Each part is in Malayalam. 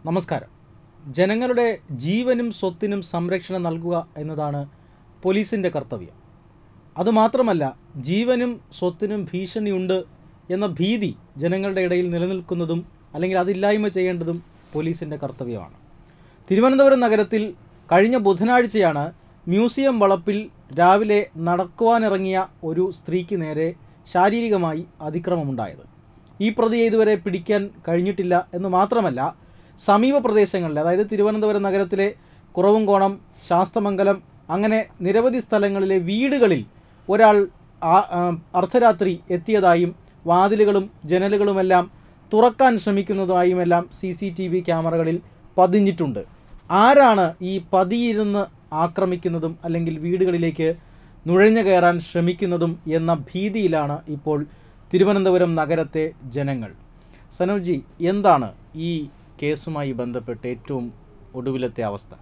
നമസ്കാരം ജനങ്ങളുടെ ജീവനും സ്വത്തിനും സംരക്ഷണം നൽകുക എന്നതാണ് പോലീസിൻ്റെ കർത്തവ്യം അതുമാത്രമല്ല ജീവനും സ്വത്തിനും ഭീഷണിയുണ്ട് എന്ന ഭീതി ജനങ്ങളുടെ ഇടയിൽ നിലനിൽക്കുന്നതും അല്ലെങ്കിൽ അതില്ലായ്മ ചെയ്യേണ്ടതും പോലീസിൻ്റെ കർത്തവ്യമാണ് തിരുവനന്തപുരം നഗരത്തിൽ കഴിഞ്ഞ ബുധനാഴ്ചയാണ് മ്യൂസിയം വളപ്പിൽ രാവിലെ നടക്കുവാനിറങ്ങിയ ഒരു സ്ത്രീക്ക് നേരെ ശാരീരികമായി അതിക്രമമുണ്ടായത് ഈ പ്രതിയെ ഇതുവരെ പിടിക്കാൻ കഴിഞ്ഞിട്ടില്ല എന്ന് മാത്രമല്ല സമീപ പ്രദേശങ്ങളിൽ അതായത് തിരുവനന്തപുരം നഗരത്തിലെ കുറവുംകോണം ശാസ്തമംഗലം അങ്ങനെ നിരവധി സ്ഥലങ്ങളിലെ വീടുകളിൽ ഒരാൾ ആ- ആ, അർദ്ധരാത്രി എത്തിയതായും വാതിലുകളും ജനലുകളുമെല്ലാം തുറക്കാൻ ശ്രമിക്കുന്നതായുമെല്ലാം സി സി ടി വി ക്യാമറകളിൽ പതിഞ്ഞിട്ടുണ്ട് ആരാണ് ഈ പതിയിരുന്ന് ആക്രമിക്കുന്നതും അല്ലെങ്കിൽ വീടുകളിലേക്ക് നുഴഞ്ഞു കയറാൻ ശ്രമിക്കുന്നതും എന്ന ഭീതിയിലാണ് ഇപ്പോൾ തിരുവനന്തപുരം നഗരത്തെ ജനങ്ങൾ സനോജി എന്താണ് ഈ കേസുമായി ബന്ധപ്പെട്ട് ഏറ്റവും ഒടുവിലത്തെ അവസ്ഥ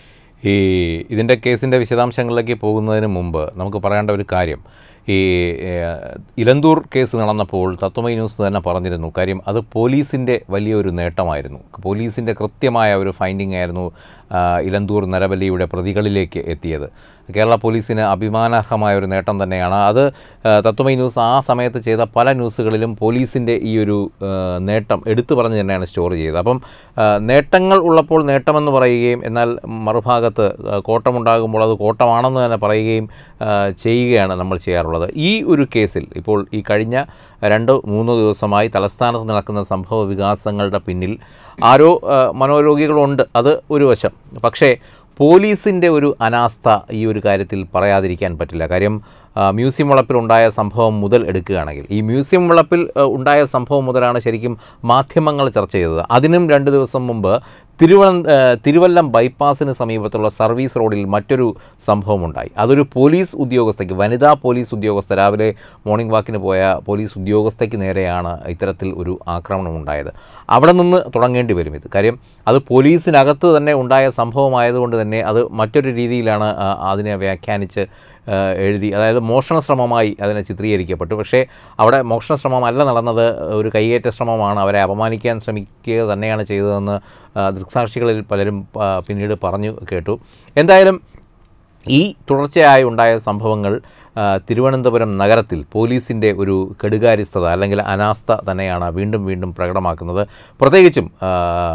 ഈ ഇതിൻ്റെ കേസിൻ്റെ വിശദാംശങ്ങളിലേക്ക് പോകുന്നതിന് മുമ്പ് നമുക്ക് പറയേണ്ട ഒരു കാര്യം ഈ ഏഹ്, ഇലന്തൂർ കേസ് നടന്നപ്പോൾ തത്വമൈ ന്യൂസ് തന്നെ പറഞ്ഞിരുന്നു കാര്യം അത് പോലീസിൻ്റെ വലിയൊരു നേട്ടമായിരുന്നു പോലീസിൻ്റെ കൃത്യമായ ഒരു ഫൈൻഡിംഗ് ആയിരുന്നു ആ, ഇലന്തൂർ നരബലിയുടെ പ്രതികളിലേക്ക് എത്തിയത് കേരള പോലീസിന് അഭിമാനാർഹമായ ഒരു നേട്ടം തന്നെയാണ് അത് ആ, തത്വമൈ ന്യൂസ് ആ സമയത്ത് ചെയ്ത പല ന്യൂസുകളിലും പോലീസിൻ്റെ ഈ ഒരു ആ, നേട്ടം എടുത്തു പറഞ്ഞ് തന്നെയാണ് സ്റ്റോർ ചെയ്തത് അപ്പം ആ, നേട്ടങ്ങൾ ഉള്ളപ്പോൾ നേട്ടമെന്ന് പറയുകയും എന്നാൽ മറുഭാഗത്ത് ആ, കോട്ടമുണ്ടാകുമ്പോൾ അത് കോട്ടമാണെന്ന് തന്നെ പറയുകയും ആ, ചെയ്യുകയാണ് നമ്മൾ ചെയ്യാറുള്ളത് ഈ ഒരു കേസിൽ ഇപ്പോൾ ഈ കഴിഞ്ഞ രണ്ട് മൂന്ന് ദിവസമായി തലസ്ഥാനത്ത് നടക്കുന്ന സംഭവ വികാസങ്ങളുടെ പിന്നിൽ ആരോ ആ, മനോരോഗികളുണ്ട് അത് ഒരു വശം പക്ഷേ പോലീസിൻ്റെ ഒരു അനാസ്ഥ ഈ ഒരു കാര്യത്തിൽ പറയാതിരിക്കാൻ പറ്റില്ല കാര്യം ആ, മ്യൂസിയം വളപ്പിൽ ഉണ്ടായ സംഭവം മുതൽ എടുക്കുകയാണെങ്കിൽ ഈ മ്യൂസിയം വളപ്പിൽ ആ, ഉണ്ടായ സംഭവം മുതലാണ് ശരിക്കും മാധ്യമങ്ങൾ ചർച്ച ചെയ്തത് അതിനും രണ്ട് ദിവസം മുമ്പ് തിരുവന ആ, തിരുവല്ലം ബൈപ്പാസിന് സമീപത്തുള്ള സർവീസ് റോഡിൽ മറ്റൊരു സംഭവമുണ്ടായി അതൊരു പോലീസ് ഉദ്യോഗസ്ഥയ്ക്ക് വനിതാ പോലീസ് ഉദ്യോഗസ്ഥ രാവിലെ മോർണിംഗ് വാക്കിന് പോയ പോലീസ് ഉദ്യോഗസ്ഥയ്ക്ക് നേരെയാണ് ഇത്തരത്തിൽ ഒരു ആക്രമണം ഉണ്ടായത് അവിടെ നിന്ന് തുടങ്ങേണ്ടി വരും ഇത് കാര്യം അത് പോലീസിനകത്ത് തന്നെ ഉണ്ടായ സംഭവമായതുകൊണ്ട് തന്നെ അത് മറ്റൊരു രീതിയിലാണ് ആ, അതിനെ വ്യാഖ്യാനിച്ച് ആ, എഴുതി അതായത് മോഷണ ശ്രമമായി അതിനെ ചിത്രീകരിക്കപ്പെട്ടു പക്ഷേ അവിടെ മോഷണ ശ്രമമല്ല നടന്നത് ഒരു കയ്യേറ്റ ശ്രമമാണ് അവരെ അപമാനിക്കാൻ ശ്രമിക്കുക തന്നെയാണ് ചെയ്തതെന്ന് ആ, ദൃക്സാക്ഷികളിൽ പലരും ആ, പിന്നീട് പറഞ്ഞു കേട്ടു എന്തായാലും ഈ തുടർച്ചയായി ഉണ്ടായ സംഭവങ്ങൾ ആ, തിരുവനന്തപുരം നഗരത്തിൽ പോലീസിൻ്റെ ഒരു കെടുകാര്യസ്ഥത അല്ലെങ്കിൽ അനാസ്ഥ തന്നെയാണ് വീണ്ടും വീണ്ടും പ്രകടമാക്കുന്നത് പ്രത്യേകിച്ചും ആ,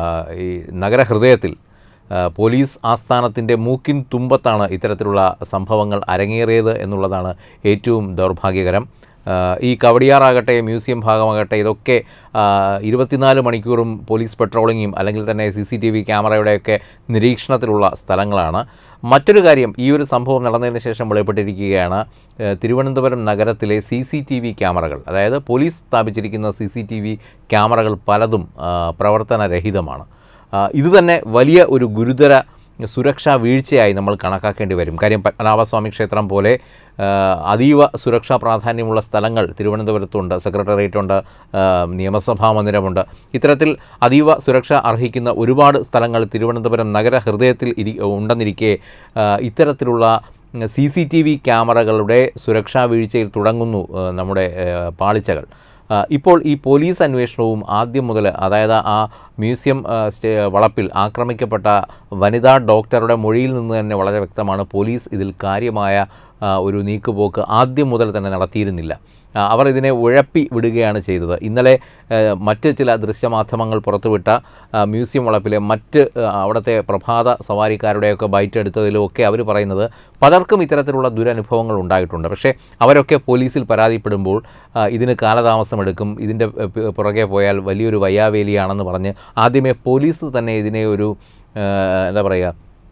ഈ നഗരഹൃദയത്തിൽ ആ, പോലീസ് ആസ്ഥാനത്തിൻ്റെ മൂക്കിൻ തുമ്പത്താണ് ഇത്തരത്തിലുള്ള സംഭവങ്ങൾ അരങ്ങേറിയത് എന്നുള്ളതാണ് ഏറ്റവും ദൗർഭാഗ്യകരം ആ, ഈ കവടിയാറാകട്ടെ മ്യൂസിയം ഭാഗമാകട്ടെ ഇതൊക്കെ ആ, ഇരുപത്തിനാല് മണിക്കൂറും പോലീസ് പെട്രോളിങ്ങും അല്ലെങ്കിൽ തന്നെ സി സി ടി വി ക്യാമറയുടെയൊക്കെ നിരീക്ഷണത്തിലുള്ള സ്ഥലങ്ങളാണ് മറ്റൊരു കാര്യം ഈ ഒരു സംഭവം നടന്നതിന് ശേഷം വെളിപ്പെട്ടിരിക്കുകയാണ് ഏഹ്, തിരുവനന്തപുരം നഗരത്തിലെ സി സി ടി വി ക്യാമറകൾ അതായത് പോലീസ് സ്ഥാപിച്ചിരിക്കുന്ന സി സി ടി വി ക്യാമറകൾ പലതും ആ, പ്രവർത്തനരഹിതമാണ് ആ, ഇത് തന്നെ വലിയ ഒരു ഗുരുതര സുരക്ഷാ വീഴ്ചയായി നമ്മൾ കണക്കാക്കേണ്ടി വരും കാര്യം പത്മനാഭസ്വാമി ക്ഷേത്രം പോലെ ആ, അതീവ സുരക്ഷാ പ്രാധാന്യമുള്ള സ്ഥലങ്ങൾ തിരുവനന്തപുരത്തുണ്ട് സെക്രട്ടേറിയറ്റ് ഉണ്ട് ആ, നിയമസഭാ മന്ദിരമുണ്ട് ഇത്തരത്തിൽ അതീവ സുരക്ഷ അർഹിക്കുന്ന ഒരുപാട് സ്ഥലങ്ങൾ തിരുവനന്തപുരം നഗരഹൃദയത്തിൽ ഇരി ഉണ്ടെന്നിരിക്കെ ആ, ഇത്തരത്തിലുള്ള സി സി ടി വി ക്യാമറകളുടെ സുരക്ഷാ വീഴ്ചയിൽ തുടങ്ങുന്നു ആ, നമ്മുടെ ആ, പാളിച്ചകൾ ആ, ഇപ്പോൾ ഈ പോലീസ് അന്വേഷണവും ആദ്യം മുതൽ അതായത് ആ മ്യൂസിയം ആ, സ്റ്റേ വളപ്പിൽ ആക്രമിക്കപ്പെട്ട വനിതാ ഡോക്ടറുടെ മൊഴിയിൽ നിന്ന് തന്നെ വളരെ വ്യക്തമാണ് പോലീസ് ഇതിൽ കാര്യമായ ആ, ഒരു നീക്കുപോക്ക് ആദ്യം മുതൽ തന്നെ നടത്തിയിരുന്നില്ല ആ, അവർ ഇതിനെ ഉഴപ്പി വിടുകയാണ് ചെയ്തത് ഇന്നലെ ആ, മറ്റ് ചില ദൃശ്യമാധ്യമങ്ങൾ പുറത്തുവിട്ട ആ, മ്യൂസിയം വളപ്പിലെ മറ്റ് ആ, അവിടുത്തെ പ്രഭാത സവാരിക്കാരുടെയൊക്കെ ബൈറ്റ് എടുത്തതിലും ഒക്കെ അവർ പറയുന്നത് പലർക്കും ഇത്തരത്തിലുള്ള ദുരനുഭവങ്ങൾ ഉണ്ടായിട്ടുണ്ട് പക്ഷേ അവരൊക്കെ പോലീസിൽ പരാതിപ്പെടുമ്പോൾ ആ, ഇതിന് കാലതാമസമെടുക്കും ഇതിൻ്റെ ആ, പി- പുറകെ പോയാൽ വലിയൊരു വയ്യാവേലിയാണെന്ന് പറഞ്ഞ് ആദ്യമേ പോലീസ് തന്നെ ഇതിനെ ഒരു ആ, എന്താ പറയുക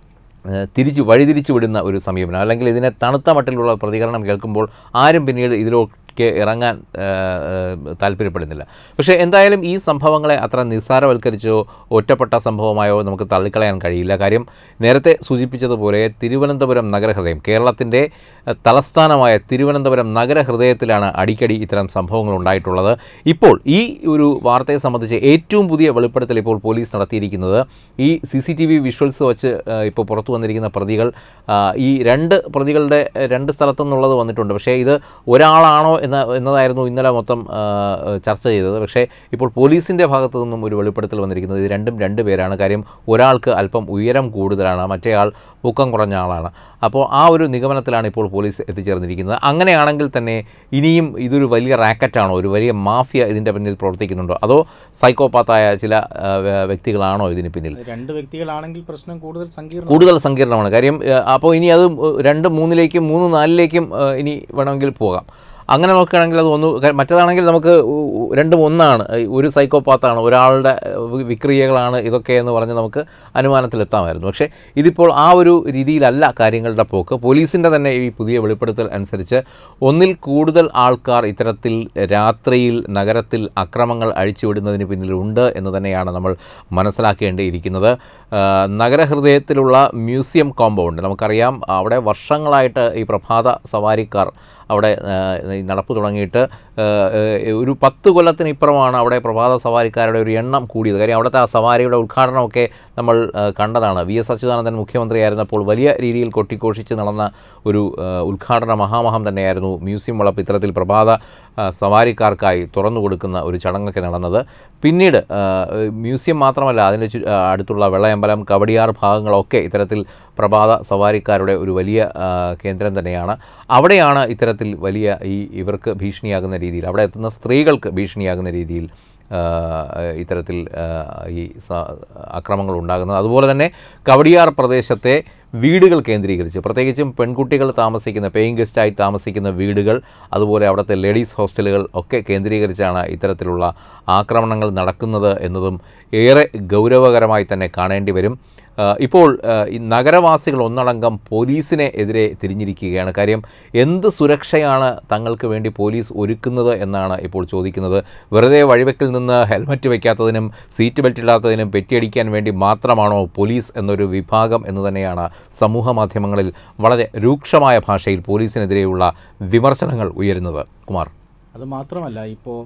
ഏഹ് തിരിച്ച് വഴിതിരിച്ചു വിടുന്ന ഒരു സമീപനം അല്ലെങ്കിൽ ഇതിനെ തണുത്ത മട്ടിലുള്ള പ്രതികരണം കേൾക്കുമ്പോൾ ആരും പിന്നീട് ഇതിലൊക്കെ ഇറങ്ങാൻ ഏഹ്, ഏഹ്, താല്പര്യപ്പെടുന്നില്ല പക്ഷേ എന്തായാലും ഈ സംഭവങ്ങളെ അത്ര നിസ്സാരവൽക്കരിച്ചോ ഒറ്റപ്പെട്ട സംഭവമായോ നമുക്ക് തള്ളിക്കളയാൻ കഴിയില്ല കാര്യം നേരത്തെ സൂചിപ്പിച്ചതുപോലെ തിരുവനന്തപുരം നഗരഹൃദയം കേരളത്തിൻ്റെ ഏഹ്, തലസ്ഥാനമായ തിരുവനന്തപുരം നഗരഹൃദയത്തിലാണ് അടിക്കടി ഇത്തരം സംഭവങ്ങൾ ഉണ്ടായിട്ടുള്ളത് ഇപ്പോൾ ഈ ഒരു വാർത്തയെ സംബന്ധിച്ച് ഏറ്റവും പുതിയ വെളിപ്പെടുത്തൽ ഇപ്പോൾ പോലീസ് നടത്തിയിരിക്കുന്നത് ഈ C C T V visuals വെച്ച് ഏഹ്, ഇപ്പോൾ പുറത്തു വന്നിരിക്കുന്ന പ്രതികൾ ആ, ഈ രണ്ട് പ്രതികളുടെ ഏഹ്, രണ്ട് സ്ഥലത്തു നിന്നുള്ളത് വന്നിട്ടുണ്ട് പക്ഷേ ഇത് ഒരാളാണോ എന്ന എന്നതായിരുന്നു ഇന്നലെ മൊത്തം ആ, ചർച്ച ചെയ്തത് പക്ഷേ ഇപ്പോൾ പോലീസിൻ്റെ ഭാഗത്തു നിന്നും ഒരു വെളിപ്പെടുത്തൽ വന്നിരിക്കുന്നത് ഇത് രണ്ടും രണ്ട് പേരാണ് കാര്യം ഒരാൾക്ക് അല്പം ഉയരം കൂടുതലാണ് മറ്റേയാൾ പൊക്കം കുറഞ്ഞ ആളാണ് അപ്പോൾ ആ ഒരു നിഗമനത്തിലാണ് ഇപ്പോൾ പോലീസ് എത്തിച്ചേർന്നിരിക്കുന്നത് അങ്ങനെയാണെങ്കിൽ തന്നെ ഇനിയും ഇതൊരു വലിയ റാക്കറ്റാണോ ഒരു വലിയ മാഫിയ ഇതിൻ്റെ പിന്നിൽ പ്രവർത്തിക്കുന്നുണ്ടോ അതോ സൈക്കോപാത്തായ ചില ആ, വ്യ- വ്യക്തികളാണോ ഇതിന് പിന്നിൽ രണ്ട് വ്യക്തികളാണെങ്കിൽ പ്രശ്നം കൂടുതൽ സങ്കീർണം കൂടുതൽ സങ്കീർണമാണ് കാര്യം ഏഹ്, അപ്പോൾ ഇനി അത് രണ്ട് മൂന്നിലേക്കും മൂന്ന് നാലിലേക്കും ഏഹ്, ഇനി വേണമെങ്കിൽ പോകാം അങ്ങനെ നോക്കുകയാണെങ്കിൽ അത് ഒന്ന് ക- മറ്റേതാണെങ്കിൽ നമുക്ക് ഉ- ഉ- രണ്ടും ഒന്നാണ് ഏഹ്, ഒരു സൈക്കോപാത്താണ് ഒരാളുടെ ഏഹ്, വി- വിക്രിയകളാണ് ഇതൊക്കെ എന്ന് പറഞ്ഞ് നമുക്ക് അനുമാനത്തിലെത്താമായിരുന്നു പക്ഷേ ഇതിപ്പോൾ ആ ഒരു രീതിയിലല്ല കാര്യങ്ങളുടെ പോക്ക് പോലീസിൻ്റെ തന്നെ ഈ പുതിയ വെളിപ്പെടുത്തൽ അനുസരിച്ച് ഒന്നിൽ കൂടുതൽ ആൾക്കാർ ഇത്തരത്തിൽ രാത്രിയിൽ നഗരത്തിൽ അക്രമങ്ങൾ അഴിച്ചുവിടുന്നതിന് പിന്നിലുണ്ട് എന്ന് തന്നെയാണ് നമ്മൾ മനസ്സിലാക്കേണ്ടിയിരിക്കുന്നത് ആ, നഗരഹൃദയത്തിലുള്ള മ്യൂസിയം കോമ്പൗണ്ട് നമുക്കറിയാം അവിടെ വർഷങ്ങളായിട്ട് ഈ പ്രഭാത സവാരിക്കാർ അവിടെ ആ, ഈ നടപ്പ് തുടങ്ങിയിട്ട് ആ, ഏ, ഒരു പത്ത് കൊല്ലത്തിന് ഇപ്പുറമാണ് അവിടെ പ്രഭാത സവാരിക്കാരുടെ ഒരു എണ്ണം കൂടിയത് കാര്യം അവിടുത്തെ ആ സവാരിയുടെ ഉദ്ഘാടനമൊക്കെ നമ്മൾ ആ, കണ്ടതാണ് വി എസ് അച്യുതാനന്ദൻ മുഖ്യമന്ത്രിയായിരുന്നപ്പോൾ വലിയ രീതിയിൽ കൊട്ടിഘോഷിച്ച് നടന്ന ഒരു ആ, ഉദ്ഘാടന മഹാമഹം തന്നെയായിരുന്നു മ്യൂസിയം വളപ്പ് ഇത്തരത്തിൽ പ്രഭാത ആ, സവാരിക്കാർക്കായി തുറന്നു കൊടുക്കുന്ന ഒരു ചടങ്ങൊക്കെ നടന്നത് പിന്നീട് ആ, മ്യൂസിയം മാത്രമല്ല അതിൻ്റെ ചു- ആ, അടുത്തുള്ള വെള്ളയമ്പലം കവടിയാർ ഭാഗങ്ങളൊക്കെ ഇത്തരത്തിൽ പ്രഭാത സവാരിക്കാരുടെ ഒരു വലിയ ആ, കേന്ദ്രം തന്നെയാണ് അവിടെയാണ് ഇത്തരത്തിൽ വലിയ ഈ ഇവർക്ക് ഭീഷണിയാകുന്ന രീതിയിൽ അവിടെ എത്തുന്ന സ്ത്രീകൾക്ക് ഭീഷണിയാകുന്ന രീതിയിൽ ആ, ഇത്തരത്തിൽ ആ, ഈ സ- അക്രമങ്ങൾ ഉണ്ടാകുന്നത് അതുപോലെ തന്നെ കവടിയാർ പ്രദേശത്തെ വീടുകൾ കേന്ദ്രീകരിച്ച് പ്രത്യേകിച്ചും പെൺകുട്ടികൾ താമസിക്കുന്ന പേയിങ് ഗസ്റ്റായി താമസിക്കുന്ന വീടുകൾ അതുപോലെ അവിടുത്തെ ലേഡീസ് ഹോസ്റ്റലുകൾ ഒക്കെ കേന്ദ്രീകരിച്ചാണ് ഇത്തരത്തിലുള്ള ആക്രമണങ്ങൾ നടക്കുന്നത് എന്നതും ഏറെ ഗൗരവകരമായി തന്നെ കാണേണ്ടി വരും ആ, ഇപ്പോൾ ആ, ഈ നഗരവാസികൾ ഒന്നടങ്കം പോലീസിനെ എതിരെ തിരിഞ്ഞിരിക്കുകയാണ് കാര്യം എന്ത് സുരക്ഷയാണ് തങ്ങൾക്ക് വേണ്ടി പോലീസ് ഒരുക്കുന്നത് എന്നാണ് ഇപ്പോൾ ചോദിക്കുന്നത് വെറുതെ വഴിവെക്കിൽ നിന്ന് ഹെൽമറ്റ് വയ്ക്കാത്തതിനും സീറ്റ് ബെൽറ്റ് ഇടാത്തതിനും പെറ്റിയടിക്കാൻ വേണ്ടി മാത്രമാണോ പോലീസ് എന്നൊരു വിഭാഗം എന്ന് തന്നെയാണ് സമൂഹ മാധ്യമങ്ങളിൽ വളരെ രൂക്ഷമായ ഭാഷയിൽ പോലീസിനെതിരെയുള്ള വിമർശനങ്ങൾ ഉയരുന്നത് കുമാർ അത് മാത്രമല്ല ഇപ്പോൾ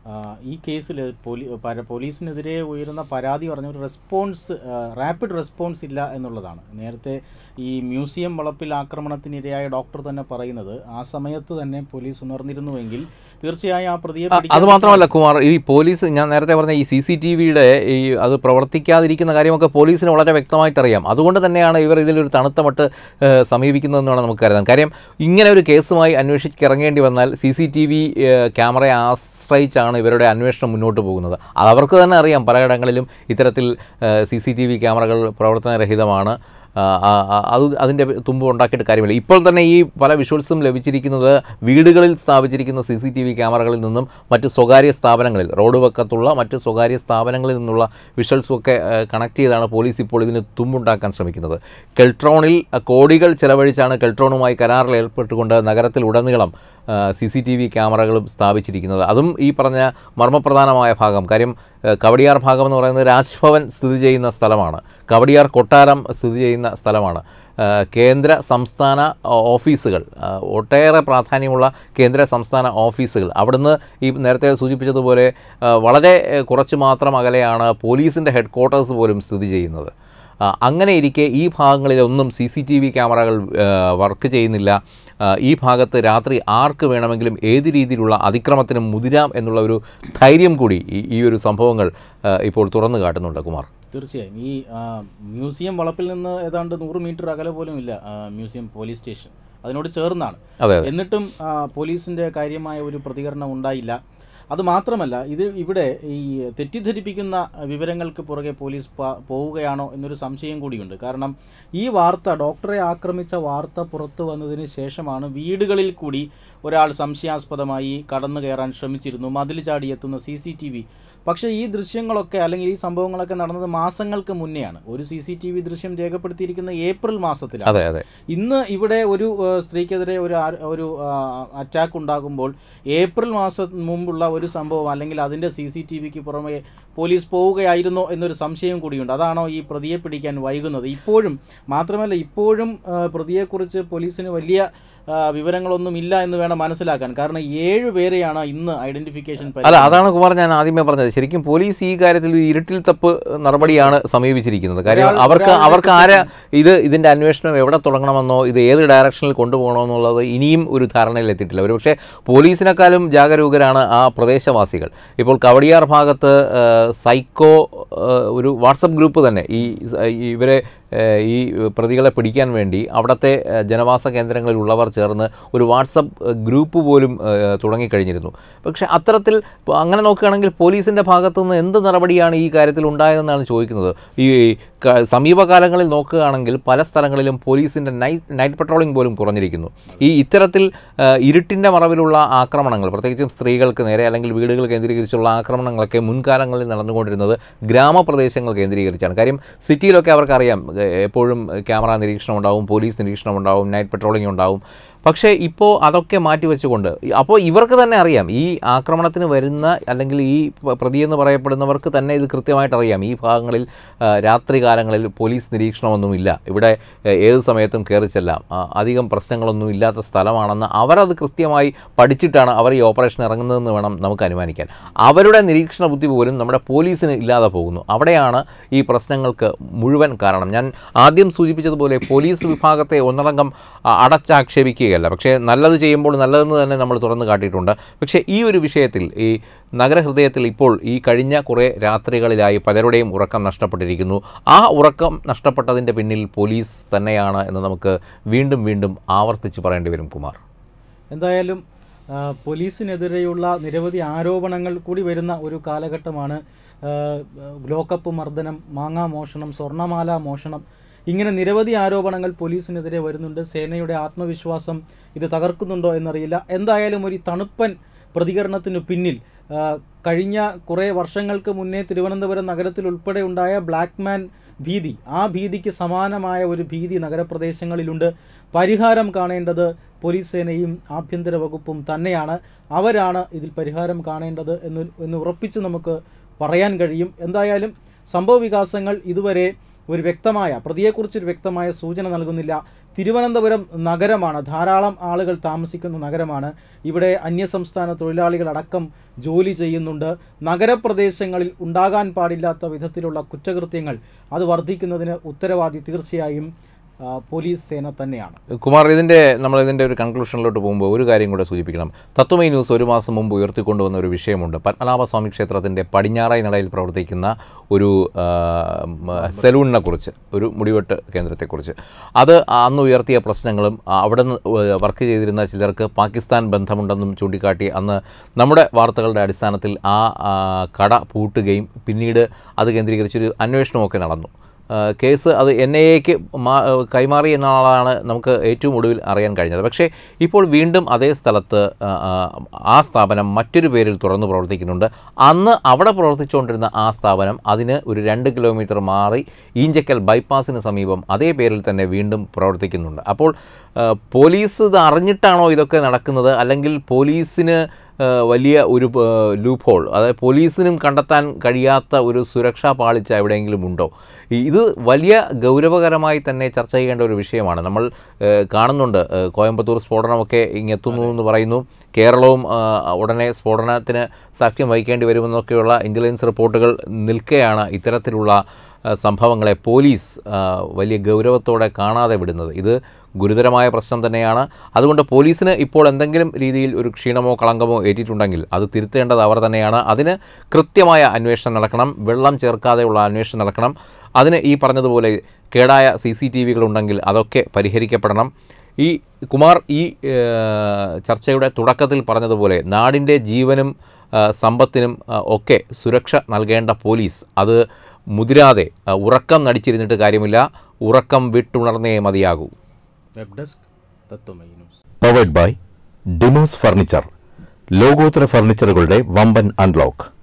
ഈ കേസിൽ പോലീ പര- പോലീസിനെതിരെ ഉയരുന്ന പരാതി പറഞ്ഞ ഒരു റെസ്പോൺസ് റാപ്പിഡ് റെസ്പോൺസ് ഇല്ല എന്നുള്ളതാണ് നേരത്തെ ഈ മ്യൂസിയം വളപ്പിൽ ആക്രമണത്തിനിരയായ ഡോക്ടർ തന്നെ പറയുന്നത് ആ സമയത്ത് തന്നെ പോലീസ് ഉണർന്നിരുന്നുവെങ്കിൽ തീർച്ചയായും ആ പ്രതിയെ അ- അത് മാത്രമല്ല കുമാർ ഈ പോലീസ് ഞാൻ നേരത്തെ പറഞ്ഞ ഈ സി സി ടി വിയുടെ ഈ അത് പ്രവർത്തിക്കാതിരിക്കുന്ന കാര്യമൊക്കെ പോലീസിന് വളരെ വ്യക്തമായിട്ട് അറിയാം അതുകൊണ്ട് തന്നെയാണ് ഇവർ ഇതിലൊരു തണുത്ത മട്ട് ഏഹ്, സമീപിക്കുന്നതെന്ന് വേണം നമുക്ക് കരുതാൻ കാര്യം ഇങ്ങനെ ഒരു കേസുമായി അന്വേഷിച്ച് ഇറങ്ങേണ്ടി വന്നാൽ സി സി ടി വി ക്യാമറയെ ആശ്രയിച്ചാണ് ഇവരുടെ അന്വേഷണം മുന്നോട്ട് പോകുന്നത് അത് അവർക്ക് തന്നെ അറിയാം പലയിടങ്ങളിലും ഇത്തരത്തിൽ സി സി ടി വി ക്യാമറകൾ പ്രവർത്തനരഹിതമാണ് ആ, ആ, ആ, അത് അതിൻ്റെ തുമ്പ് ഉണ്ടാക്കിയിട്ട് കാര്യമില്ല ഇപ്പോൾ തന്നെ ഈ പല വിഷ്വൽസും ലഭിച്ചിരിക്കുന്നത് വീടുകളിൽ സ്ഥാപിച്ചിരിക്കുന്ന സി സി ടി വി ക്യാമറകളിൽ നിന്നും മറ്റ് സ്വകാര്യ സ്ഥാപനങ്ങളിൽ റോഡ് വക്കത്തുള്ള മറ്റ് സ്വകാര്യ സ്ഥാപനങ്ങളിൽ നിന്നുള്ള വിഷ്വൽസും ഒക്കെ കണക്ട് ചെയ്താണ് പോലീസ് ഇപ്പോൾ ഇതിന് തുമ്പുണ്ടാക്കാൻ ശ്രമിക്കുന്നത് കെൽട്രോണിൽ ആ, കോടികൾ ചെലവഴിച്ചാണ് കെൽട്രോണുമായി കരാറിൽ ഏർപ്പെട്ടുകൊണ്ട് നഗരത്തിൽ ഉടനീളം സി സി ടി വി ക്യാമറകളും സ്ഥാപിച്ചിരിക്കുന്നത് അതും ഈ പറഞ്ഞ മർമ്മപ്രധാനമായ ഭാഗം കാര്യം ഏഹ്, കവടിയാർ ഭാഗം എന്ന് പറയുന്നത് രാജ്ഭവൻ സ്ഥിതി ചെയ്യുന്ന സ്ഥലമാണ് കവടിയാർ കൊട്ടാരം സ്ഥിതി ചെയ്യുന്ന സ്ഥലമാണ് ഏഹ്, കേന്ദ്ര സംസ്ഥാന ഓ- ഓഫീസുകൾ ഏഹ്, ഒട്ടേറെ പ്രാധാന്യമുള്ള കേന്ദ്ര സംസ്ഥാന ഓഫീസുകൾ അവിടുന്ന് ഈ നേരത്തെ സൂചിപ്പിച്ചതുപോലെ ഏഹ്, വളരെ ഏഹ്, കുറച്ച് മാത്രം അകലെയാണ് പോലീസിൻ്റെ ഹെഡ് ക്വാർട്ടേഴ്സ് പോലും സ്ഥിതി ചെയ്യുന്നത് ആ, അങ്ങനെ ഇരിക്കെ ഈ ഭാഗങ്ങളിലൊന്നും സി സി ടി വി ക്യാമറകൾ വർക്ക് ചെയ്യുന്നില്ല ആ, ഈ ഭാഗത്ത് രാത്രി ആർക്ക് വേണമെങ്കിലും ഏത് രീതിയിലുള്ള അതിക്രമത്തിനും മുതിരാം എന്നുള്ള ഒരു ധൈര്യം കൂടി ഈ ഈ ഒരു സംഭവങ്ങൾ ആ, ഇപ്പോൾ തുറന്നു കാട്ടുന്നുണ്ട് കുമാർ തീർച്ചയായും ഈ ആ, മ്യൂസിയം വളപ്പിൽ നിന്ന് ഏതാണ്ട് നൂറ് മീറ്റർ അകലെ പോലും ഇല്ല ആ, മ്യൂസിയം പോലീസ് സ്റ്റേഷൻ അതിനോട് ചേർന്നാണ് അതെ അതെ എന്നിട്ടും ആ, പോലീസിൻ്റെ കാര്യമായ ഒരു പ്രതികരണം ഉണ്ടായില്ല അത് മാത്രമല്ല ഇത് ഇവിടെ ഈ തെറ്റിദ്ധരിപ്പിക്കുന്ന വിവരങ്ങൾക്ക് പുറകെ പോലീസ് പ- പോവുകയാണോ എന്നൊരു സംശയം കൂടിയുണ്ട് കാരണം ഈ വാർത്ത ഡോക്ടറെ ആക്രമിച്ച വാർത്ത പുറത്തു വന്നതിന് ശേഷമാണ് വീടുകളിൽ കൂടി ഒരാൾ സംശയാസ്പദമായി കടന്നു കയറാൻ ശ്രമിച്ചിരുന്നു മതിൽ ചാടി എത്തുന്ന സി സി ടി വി പക്ഷേ ഈ ദൃശ്യങ്ങളൊക്കെ അല്ലെങ്കിൽ ഈ സംഭവങ്ങളൊക്കെ നടന്നത് മാസങ്ങൾക്ക് മുന്നെയാണ് ഒരു സി സി ടി വി ദൃശ്യം രേഖപ്പെടുത്തിയിരിക്കുന്ന ഏപ്രിൽ മാസത്തിലാണ് അതെ അതെ ഇന്ന് ഇവിടെ ഒരു ആ, സ്ത്രീക്കെതിരെ ഒരു ആ- ഒരു അറ്റാക്ക് ഉണ്ടാകുമ്പോൾ ഏപ്രിൽ മാസം മുമ്പുള്ള ഒരു സംഭവം അല്ലെങ്കിൽ അതിൻ്റെ സി സി ടി വിക്ക് പുറമെ പോലീസ് പോവുകയായിരുന്നോ എന്നൊരു സംശയം കൂടിയുണ്ട് അതാണോ ഈ പ്രതിയെ പിടിക്കാൻ വൈകുന്നത് ഇപ്പോഴും മാത്രമല്ല ഇപ്പോഴും ആ, പ്രതിയെക്കുറിച്ച് പോലീസിന് വലിയ ആ, വിവരങ്ങളൊന്നും ഇല്ല എന്ന് വേണം മനസ്സിലാക്കാൻ കാരണം ഏഴ് പേരെയാണ് ഇന്ന് ഐഡന്റിഫിക്കേഷൻ അല്ല അതാണ് കുമാർ ഞാൻ ആദ്യമേ പറഞ്ഞത് ശരിക്കും പോലീസ് ഈ കാര്യത്തിൽ ഒരു ഇരുട്ടിൽ തപ്പ് നടപടിയാണ് സമീപിച്ചിരിക്കുന്നത് കാര്യം ഒരാൾ- അവർക്ക് ഒരാളുടെ അവർക്ക് ആരെ ഇത് ഇതിന്റെ അന്വേഷണം എവിടെ തുടങ്ങണമെന്നോ ഇത് ഏത് ഡയറക്ഷനിൽ കൊണ്ടുപോകണമെന്നുള്ളത് ഇനിയും ഒരു ധാരണയിൽ എത്തിയിട്ടില്ല ഒരുപക്ഷെ പോലീസിനെക്കാളും ജാഗരൂകരാണ് ആ പ്രദേശവാസികൾ ഇപ്പോൾ കവടിയാർ ഭാഗത്ത് ആ, സൈക്കോ ആ, ഒരു വാട്സപ്പ് ഗ്രൂപ്പ് തന്നെ ഈ സ- ഈ ഇവരെ ആ, ഈ പ്രതികളെ പിടിക്കാൻ വേണ്ടി അവിടുത്തെ ആ, ജനവാസ കേന്ദ്രങ്ങളിലുള്ളവർ ചേർന്ന് ഒരു വാട്സപ്പ് ആ, ഗ്രൂപ്പ് പോലും ആ, തുടങ്ങിക്കഴിഞ്ഞിരുന്നു പക്ഷേ അത്തരത്തിൽ ഇപ്പോൾ അങ്ങനെ നോക്കുകയാണെങ്കിൽ പോലീസിൻ്റെ ഭാഗത്തു നിന്ന് എന്ത് നടപടിയാണ് ഈ കാര്യത്തിൽ ഉണ്ടായതെന്നാണ് ചോദിക്കുന്നത് ഈ ക- സമീപകാലങ്ങളിൽ നോക്കുകയാണെങ്കിൽ പല സ്ഥലങ്ങളിലും പോലീസിൻ്റെ നൈറ്റ് നൈറ്റ് പട്രോളിംഗ് പോലും കുറഞ്ഞിരിക്കുന്നു ഈ ഇത്തരത്തിൽ ആ, ഇരുട്ടിൻ്റെ മറവിലുള്ള ആക്രമണങ്ങൾ പ്രത്യേകിച്ചും സ്ത്രീകൾക്ക് നേരെ അല്ലെങ്കിൽ വീടുകൾ കേന്ദ്രീകരിച്ചുള്ള ആക്രമണങ്ങളൊക്കെ മുൻകാലങ്ങളിൽ നടന്നുകൊണ്ടിരുന്നത് ഗ്രാമപ്രദേശങ്ങൾ കേന്ദ്രീകരിച്ചാണ് കാര്യം സിറ്റിയിലൊക്കെ അവർക്കറിയാം ഏ, എപ്പോഴും ക്യാമറ നിരീക്ഷണം ഉണ്ടാവും പോലീസ് നിരീക്ഷണം ഉണ്ടാവും നൈറ്റ് പട്രോളിംഗ് ഉണ്ടാവും പക്ഷേ ഇപ്പോൾ അതൊക്കെ മാറ്റിവെച്ചുകൊണ്ട് അപ്പോൾ ഇവർക്ക് തന്നെ അറിയാം ഈ ആക്രമണത്തിന് വരുന്ന അല്ലെങ്കിൽ ഈ പ- പ്രതിയെന്ന് പറയപ്പെടുന്നവർക്ക് തന്നെ ഇത് കൃത്യമായിട്ട് അറിയാം ഈ ഭാഗങ്ങളിൽ ആ, രാത്രികാലങ്ങളിൽ പോലീസ് നിരീക്ഷണമൊന്നുമില്ല ഇവിടെ ഏ, ഏത് സമയത്തും കയറി ചെല്ലാം ആ, അധികം പ്രശ്നങ്ങളൊന്നും ഇല്ലാത്ത സ്ഥലമാണെന്ന് അവരത് കൃത്യമായി പഠിച്ചിട്ടാണ് അവർ ഈ ഓപ്പറേഷൻ ഇറങ്ങുന്നതെന്ന് വേണം നമുക്ക് അനുമാനിക്കാൻ അവരുടെ നിരീക്ഷണ ബുദ്ധി പോലും നമ്മുടെ പോലീസിന് ഇല്ലാതെ പോകുന്നു അവിടെയാണ് ഈ പ്രശ്നങ്ങൾക്ക് മുഴുവൻ കാരണം ഞാൻ ആദ്യം സൂചിപ്പിച്ചതുപോലെ പോലീസ് വിഭാഗത്തെ ഒന്നടങ്കം ആ, അടച്ചാക്ഷേപിക്കുകയല്ല പക്ഷേ നല്ലത് ചെയ്യുമ്പോൾ നല്ലതെന്ന് തന്നെ നമ്മൾ തുറന്നു കാട്ടിയിട്ടുണ്ട് പക്ഷേ ഈ ഒരു വിഷയത്തിൽ ഈ നഗരഹൃദയത്തിൽ ഇപ്പോൾ ഈ കഴിഞ്ഞ കുറേ രാത്രികളിലായി പലരുടെയും ഉറക്കം നഷ്ടപ്പെട്ടിരിക്കുന്നു ആ ഉറക്കം നഷ്ടപ്പെട്ടതിൻ്റെ പിന്നിൽ പോലീസ് തന്നെയാണ് എന്ന് നമുക്ക് വീണ്ടും വീണ്ടും ആവർത്തിച്ച് പറയേണ്ടി വരും കുമാർ എന്തായാലും ആ, പോലീസിനെതിരെയുള്ള നിരവധി ആരോപണങ്ങൾ കൂടി വരുന്ന ഒരു കാലഘട്ടമാണ് ആ, ലോക്കപ്പ് മർദ്ദനം മാങ്ങാ മോഷണം സ്വർണ്ണമാല മോഷണം ഇങ്ങനെ നിരവധി ആരോപണങ്ങൾ പോലീസിനെതിരെ വരുന്നുണ്ട് സേനയുടെ ആത്മവിശ്വാസം ഇത് തകർക്കുന്നുണ്ടോ എന്നറിയില്ല എന്തായാലും ഒരു തണുപ്പൻ പ്രതികരണത്തിനു പിന്നിൽ ആ, കഴിഞ്ഞ കുറേ വർഷങ്ങൾക്ക് മുന്നേ തിരുവനന്തപുരം നഗരത്തിൽ ഉൾപ്പെടെ ഉണ്ടായ ബ്ലാക്ക് മാൻ ഭീതി ആ ഭീതിക്ക് സമാനമായ ഒരു ഭീതി നഗരപ്രദേശങ്ങളിലുണ്ട് പരിഹാരം കാണേണ്ടത് പോലീസ് സേനയും ആഭ്യന്തര വകുപ്പും തന്നെയാണ് അവരാണ് ഇതിൽ പരിഹാരം കാണേണ്ടത് എന്ന് എന്ന് ഉറപ്പിച്ച് നമുക്ക് പറയാൻ കഴിയും എന്തായാലും സംഭവ വികാസങ്ങൾ ഇതുവരെ ഒരു വ്യക്തമായ പ്രതിയെക്കുറിച്ചൊരു വ്യക്തമായ സൂചന നൽകുന്നില്ല തിരുവനന്തപുരം നഗരമാണ് ധാരാളം ആളുകൾ താമസിക്കുന്ന നഗരമാണ് ഇവിടെ അന്യസംസ്ഥാന തൊഴിലാളികളടക്കം ജോലി ചെയ്യുന്നുണ്ട് നഗരപ്രദേശങ്ങളിൽ ഉണ്ടാകാൻ പാടില്ലാത്ത വിധത്തിലുള്ള കുറ്റകൃത്യങ്ങൾ അത് വർദ്ധിക്കുന്നതിന് ഉത്തരവാദി തീർച്ചയായും ആ, പോലീസ് സേന തന്നെയാണ് കുമാർ ഇതിൻ്റെ നമ്മൾ ഇതിൻ്റെ ഒരു കൺക്ലൂഷനിലോട്ട് പോകുമ്പോൾ ഒരു കാര്യം കൂടെ സൂചിപ്പിക്കണം തത്വമൈ ന്യൂസ് ഒരു മാസം മുമ്പ് ഉയർത്തിക്കൊണ്ടുവന്ന ഒരു വിഷയമുണ്ട് പത്മനാഭസ്വാമി ക്ഷേത്രത്തിൻ്റെ പടിഞ്ഞാറായി നടയിൽ പ്രവർത്തിക്കുന്ന ഒരു ആ, മ, സലൂണിനെ കുറിച്ച് ഒരു മുടിവെട്ട് കേന്ദ്രത്തെക്കുറിച്ച് അത് അന്ന് ഉയർത്തിയ പ്രശ്നങ്ങളും ആ, അവിടെ നിന്ന് വർക്ക് ചെയ്തിരുന്ന ചിലർക്ക് പാകിസ്ഥാൻ ബന്ധമുണ്ടെന്നും ചൂണ്ടിക്കാട്ടി അന്ന് നമ്മുടെ വാർത്തകളുടെ അടിസ്ഥാനത്തിൽ ആ ആ, കട പൂട്ടുകയും പിന്നീട് അത് കേന്ദ്രീകരിച്ചൊരു അന്വേഷണമൊക്കെ നടന്നു ആ, കേസ് അത് എൻ ഐ എക്ക് കൈമാറി എന്നുള്ളതാണ് നമുക്ക് ഏറ്റവും ഒടുവിൽ അറിയാൻ കഴിഞ്ഞത് പക്ഷേ ഇപ്പോൾ വീണ്ടും അതേ സ്ഥലത്ത് ആ, ആ, ആ സ്ഥാപനം മറ്റൊരു പേരിൽ തുറന്നു പ്രവർത്തിക്കുന്നുണ്ട് അന്ന് അവിടെ പ്രവർത്തിച്ചുകൊണ്ടിരുന്ന ആ സ്ഥാപനം അതിന് ഒരു രണ്ട് കിലോമീറ്റർ മാറി ഈഞ്ചക്കൽ ബൈപ്പാസിന് സമീപം അതേ പേരിൽ തന്നെ വീണ്ടും പ്രവർത്തിക്കുന്നുണ്ട് അപ്പോൾ ആ, പോലീസ് ഇത് അറിഞ്ഞിട്ടാണോ ഇതൊക്കെ നടക്കുന്നത് അല്ലെങ്കിൽ പോലീസിന് ആ, വലിയ ഒരു ലൂപ്പ് ഹോൾ അതായത് പോലീസിനും കണ്ടെത്താൻ കഴിയാത്ത ഒരു സുരക്ഷാ പാളിച്ച എവിടെയെങ്കിലും ഉണ്ടോ ഈ- ഇത് വലിയ ഗൗരവകരമായി തന്നെ ചർച്ച ചെയ്യേണ്ട ഒരു വിഷയമാണ് നമ്മൾ ആ, കാണുന്നുണ്ട് ആ, കോയമ്പത്തൂർ സ്ഫോടനമൊക്കെ ഇങ്ങെത്തുന്നു എന്ന് പറയുന്നു കേരളവും ആ, ഉടനെ സ്ഫോടനത്തിന് സാക്ഷ്യം വഹിക്കേണ്ടി വരുമെന്നൊക്കെയുള്ള ഇൻ്റലിജൻസ് റിപ്പോർട്ടുകൾ നിൽക്കെയാണ് ഇത്തരത്തിലുള്ള ആ, സംഭവങ്ങളെ പോലീസ് ആ, വലിയ ഗൗരവത്തോടെ കാണാതെ വിടുന്നത് ഇത് ഗുരുതരമായ പ്രശ്നം തന്നെയാണ് അതുകൊണ്ട് പോലീസിന് ഇപ്പോൾ എന്തെങ്കിലും രീതിയിൽ ഒരു ക്ഷീണമോ കളങ്കമോ ഏറ്റിട്ടുണ്ടെങ്കിൽ അത് തിരുത്തേണ്ടത് അവർ തന്നെയാണ് അതിന് കൃത്യമായ അന്വേഷണം നടക്കണം വെള്ളം ചേർക്കാതെയുള്ള അന്വേഷണം നടക്കണം അതിന് ഈ പറഞ്ഞതുപോലെ കേടായ സി സി ടി വികളുണ്ടെങ്കിൽ അതൊക്കെ പരിഹരിക്കപ്പെടണം ഈ കുമാർ ഈ ഏഹ്, ചർച്ചയുടെ തുടക്കത്തിൽ പറഞ്ഞതുപോലെ നാടിൻ്റെ ജീവനും ആ, സമ്പത്തിനും ആ, ഒക്കെ സുരക്ഷ നൽകേണ്ട പോലീസ് അത് മുതിരാതെ ആ, ഉറക്കം നടിച്ചിരുന്നിട്ട് കാര്യമില്ല ഉറക്കം വിട്ടുണർന്നേ മതിയാകൂ web desk Tatwamayi news powered by Demos furniture ലോകോത്തര ഫർണിച്ചറുകളുടെ വമ്പൻ അൺലോക്ക്